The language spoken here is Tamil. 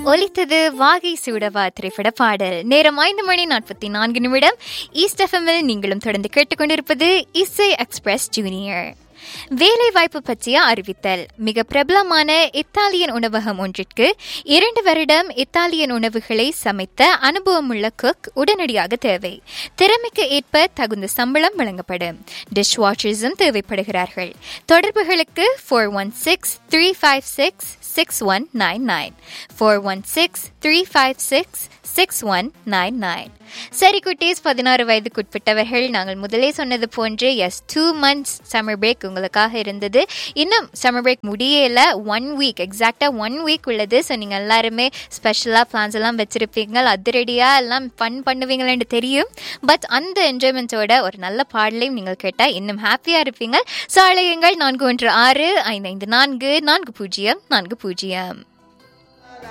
ஒலித்தது வாகை சூடவா திரைப்பட பாடல் நேரம் ஐந்து மணி நாற்பத்தி நான்கு நிமிடம் ஈஸ்ட் எஃப்எம்மில் நீங்களும் தொடர்ந்து கேட்டுக்கொண்டிருப்பது இசை எக்ஸ்பிரஸ் ஜூனியர் வேலை வாய்ப்பு பற்றிய அறிவித்தல் மிக பிரபலமான இத்தாலியன் உணவகம் ஒன்றிற்கு இரண்டு வருடம் இத்தாலியன் உணவுகளை சமைத்த அனுபவமுள்ள குக் உடனடியாக தேவை திறமைக்கு ஏற்ப தகுந்த சம்பளம் வழங்கப்படும் டிஷ் வாஷர்ஸும் தேவைப்படுகிறார்கள் தொடர்புகளுக்கு four one six three five six six one nine nine four one six three five six six one nine nine சரி குட்டீஸ் பதினாறு வயதுக்குட்பட்டவர்கள் நாங்கள் முதலே சொன்னது போன்று as two months summer break உங்களுக்காக இருந்தது இன்னும் சம்மர் பிரேக் முடியல ஒன் வீக் எக்ஸாக்டாக ஒன் வீக் உள்ளது ஸோ நீங்கள் எல்லாருமே ஸ்பெஷலாக பிளான்ஸ் எல்லாம் வச்சுருப்பீங்க அதிரடியாக எல்லாம் ஃபன் பண்ணுவீங்களேன்னு தெரியும் பட் அந்த என்ஜாய்மெண்ட்டோட ஒரு நல்ல பாடலையும் நீங்கள் கேட்டால் இன்னும் ஹாப்பியாக இருப்பீங்க ஸோ அழையுங்கள் நான்கு ஒன்று ஆறு ஐந்து ஐந்து நான்கு நான்கு பூஜ்ஜியம் நான்கு பூஜ்ஜியம்